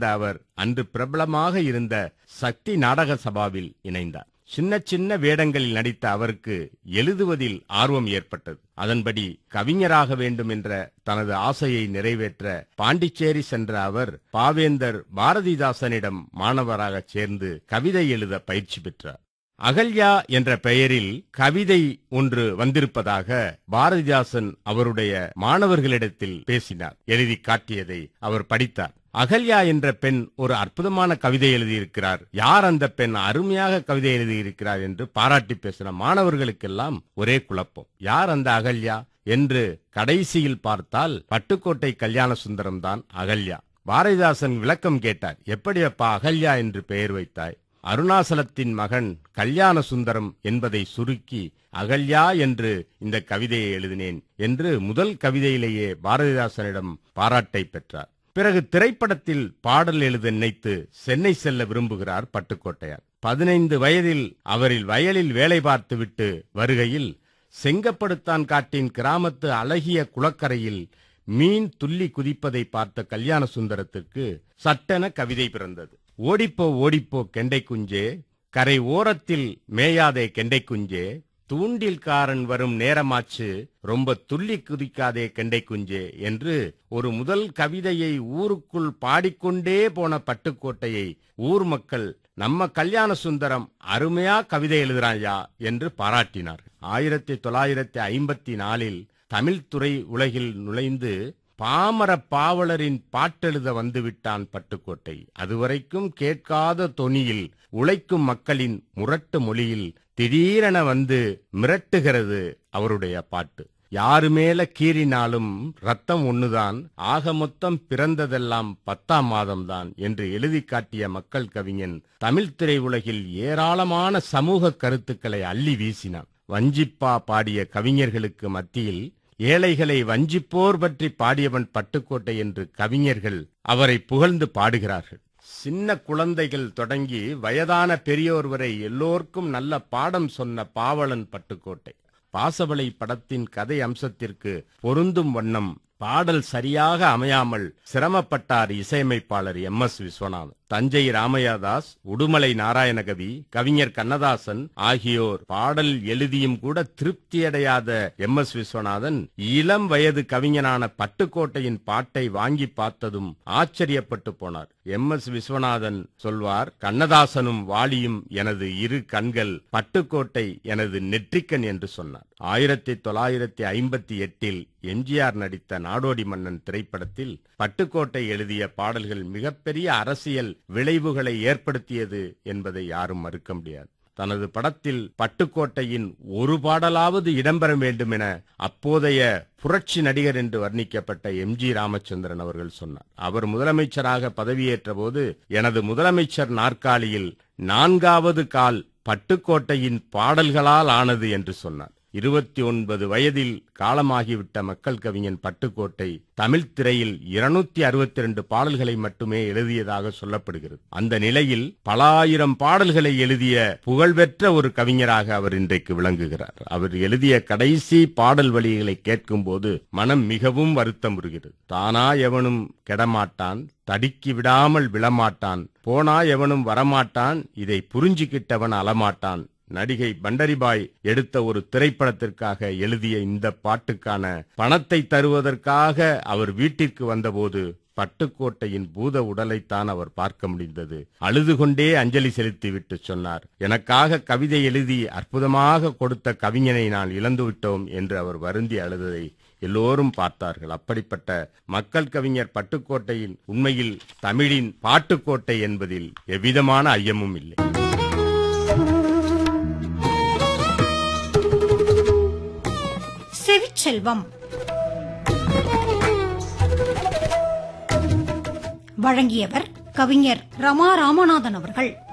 வந்த அவர் அன்று பிரபலமாக இருந்த சக்தி நாடக சபாவில் இணைந்தார் சின்ன சின்ன வேடங்களில் நடித்த அவருக்கு எழுதுவதில் ஆர்வம் ஏற்பட்டது அதன்படி கவிஞராக வேண்டும் என்ற தனது ஆசையை நிறைவேற்ற பாண்டிச்சேரி சென்ற அவர் பாவேந்தர் பாரதிதாசனிடம் மாணவராகச் சேர்ந்து கவிதை எழுத பயிற்சி பெற்றார் அகல்யா என்ற பெயரில் கவிதை ஒன்று வந்திருப்பதாக பாரதிதாசன் அவருடைய மாணவர்களிடத்தில் பேசினார் எழுதி காட்டியதை அவர் படித்தார் அகல்யா என்ற பெண் ஒரு அற்புதமான கவிதை எழுதியிருக்கிறார் யார் அந்த பெண் அருமையாக கவிதை எழுதியிருக்கிறார் என்று பாராட்டி பேசின மாணவர்களுக்கெல்லாம் ஒரே குழப்பம் யார் அந்த அகல்யா என்று கடைசியில் பார்த்தால் பட்டுக்கோட்டை கல்யாண சுந்தரம் தான் அகல்யா பாரதிதாசன் விளக்கம் கேட்டார் எப்படி அப்பா அகல்யா என்று பெயர் வைத்தாய் அருணாசலத்தின் மகன் கல்யாண சுந்தரம் என்பதை சுருக்கி அகல்யா என்று இந்த கவிதையை எழுதினேன் என்று முதல் கவிதையிலேயே பாரதிதாசனிடம் பாராட்டை பெற்றார் பிறகு திரைப்படத்தில் பாடல் எழுத நினைத்து சென்னை செல்ல விரும்புகிறார் பட்டுக்கோட்டையார் பதினைந்து வயதில் அவரில் வயலில் வேலை பார்த்துவிட்டு வருகையில் செங்கப்படுத்தான் காட்டின் கிராமத்து அழகிய குளக்கரையில் மீன் துள்ளி குதிப்பதை பார்த்த கல்யாண சுந்தரத்திற்கு சட்டென கவிதை பிறந்தது ஓடிப்போ ஓடிப்போ கெண்டை குஞ்சே கரை ஓரத்தில் மேயாதே கெண்டை குஞ்சே தூண்டில்காரன் வரும் நேரமாச்சு ரொம்ப துள்ளி குதிக்காதே கெண்டை குஞ்சே என்று ஒரு முதல் கவிதையை ஊருக்குள் பாடிக்கொண்டே போன பட்டுக்கோட்டையை ஊர் மக்கள் நம்ம கல்யாண சுந்தரம் அருமையா கவிதை எழுதுறாயா என்று பாராட்டினார் ஆயிரத்தி தொள்ளாயிரத்தி ஐம்பத்தி நாலில் தமிழ் துறை உலகில் நுழைந்து பாமர பாவலரின் பாட்டெழுத வந்துவிட்டான் பட்டுக்கோட்டை அதுவரைக்கும் கேட்காத தொனியில் உழைக்கும் மக்களின் முரட்டு மொழியில் திடீரென வந்து மிரட்டுகிறது அவருடைய பாட்டு யாரு மேல கீறினாலும் ரத்தம் ஒண்ணுதான் ஆக மொத்தம் பிறந்ததெல்லாம் பத்தாம் மாதம்தான் என்று எழுதி காட்டிய மக்கள் கவிஞன் தமிழ் திரையுலகில் ஏராளமான சமூக கருத்துக்களை அள்ளி வீசினான் வஞ்சிப்பா பாடிய கவிஞர்களுக்கு மத்தியில் ஏழைகளை வஞ்சிப்போர் பற்றி பாடியவன் பட்டுக்கோட்டை என்று கவிஞர்கள் அவரை புகழ்ந்து பாடுகிறார்கள் சின்ன குழந்தைகள் தொடங்கி வயதான பெரியோர் வரை எல்லோருக்கும் நல்ல பாடம் சொன்ன பாவலன் பட்டுக்கோட்டை பாசவளை படத்தின் கதை அம்சத்திற்கு பொருந்தும் வண்ணம் பாடல் சரியாக அமையாமல் சிரமப்பட்டார் இசையமைப்பாளர் எம் எஸ் விஸ்வநாதன் தஞ்சை ராமையாதாஸ் உடுமலை நாராயணகவி கவிஞர் கண்ணதாசன் ஆகியோர் பாடல் எழுதியும் கூட திருப்தியடையாத எம் எஸ் விஸ்வநாதன் இளம் வயது கவிஞனான பட்டுக்கோட்டையின் பாட்டை வாங்கி பார்த்ததும் ஆச்சரியப்பட்டு போனார் எம் எஸ் விஸ்வநாதன் சொல்வார் கண்ணதாசனும் வாலியும் எனது இரு கண்கள் பட்டுக்கோட்டை எனது நெற்றிக்கண் என்று சொன்னார் ஆயிரத்தி தொள்ளாயிரத்தி ஐம்பத்தி எட்டில் எம்ஜிஆர் நடித்த நாடோடி மன்னன் திரைப்படத்தில் பட்டுக்கோட்டை எழுதிய பாடல்கள் மிகப்பெரிய அரசியல் விளைவுகளை ஏற்படுத்தியது என்பதை யாரும் மறுக்க முடியாது தனது படத்தில் பட்டுக்கோட்டையின் ஒரு பாடலாவது இடம்பெற வேண்டும் என அப்போதைய புரட்சி நடிகர் என்று வர்ணிக்கப்பட்ட எம் ஜி ராமச்சந்திரன் அவர்கள் சொன்னார் அவர் முதலமைச்சராக பதவியேற்ற போது எனது முதலமைச்சர் நாற்காலியில் நான்காவது கால் பட்டுக்கோட்டையின் பாடல்களால் ஆனது என்று சொன்னார் இருபத்தி ஒன்பது வயதில் காலமாகிவிட்ட மக்கள் கவிஞன் பட்டுக்கோட்டை தமிழ் திரையில் இருநூத்தி அறுபத்தி ரெண்டு பாடல்களை மட்டுமே எழுதியதாக சொல்லப்படுகிறது அந்த நிலையில் பல ஆயிரம் பாடல்களை எழுதிய புகழ்பெற்ற ஒரு கவிஞராக அவர் இன்றைக்கு விளங்குகிறார் அவர் எழுதிய கடைசி பாடல் வழிகளை கேட்கும் போது மனம் மிகவும் வருத்தம் வருகிறது தானா எவனும் கெடமாட்டான் தடுக்கி விடாமல் விழமாட்டான் போனா எவனும் வரமாட்டான் இதை புரிஞ்சுக்கிட்டவன் அலமாட்டான் நடிகை பண்டரிபாய் எடுத்த ஒரு திரைப்படத்திற்காக எழுதிய இந்த பாட்டுக்கான பணத்தை தருவதற்காக அவர் வீட்டிற்கு வந்தபோது பட்டுக்கோட்டையின் பூத உடலைத்தான் அவர் பார்க்க முடிந்தது அழுது கொண்டே அஞ்சலி செலுத்திவிட்டு சொன்னார் எனக்காக கவிதை எழுதி அற்புதமாக கொடுத்த கவிஞனை நான் இழந்துவிட்டோம் என்று அவர் வருந்தி அழுததை எல்லோரும் பார்த்தார்கள் அப்படிப்பட்ட மக்கள் கவிஞர் பட்டுக்கோட்டையின் உண்மையில் தமிழின் பாட்டுக்கோட்டை என்பதில் எவ்விதமான ஐயமும் இல்லை செவிச்செல்வம் வழங்கியவர் கவிஞர் ரமா ராமநாதன் அவர்கள்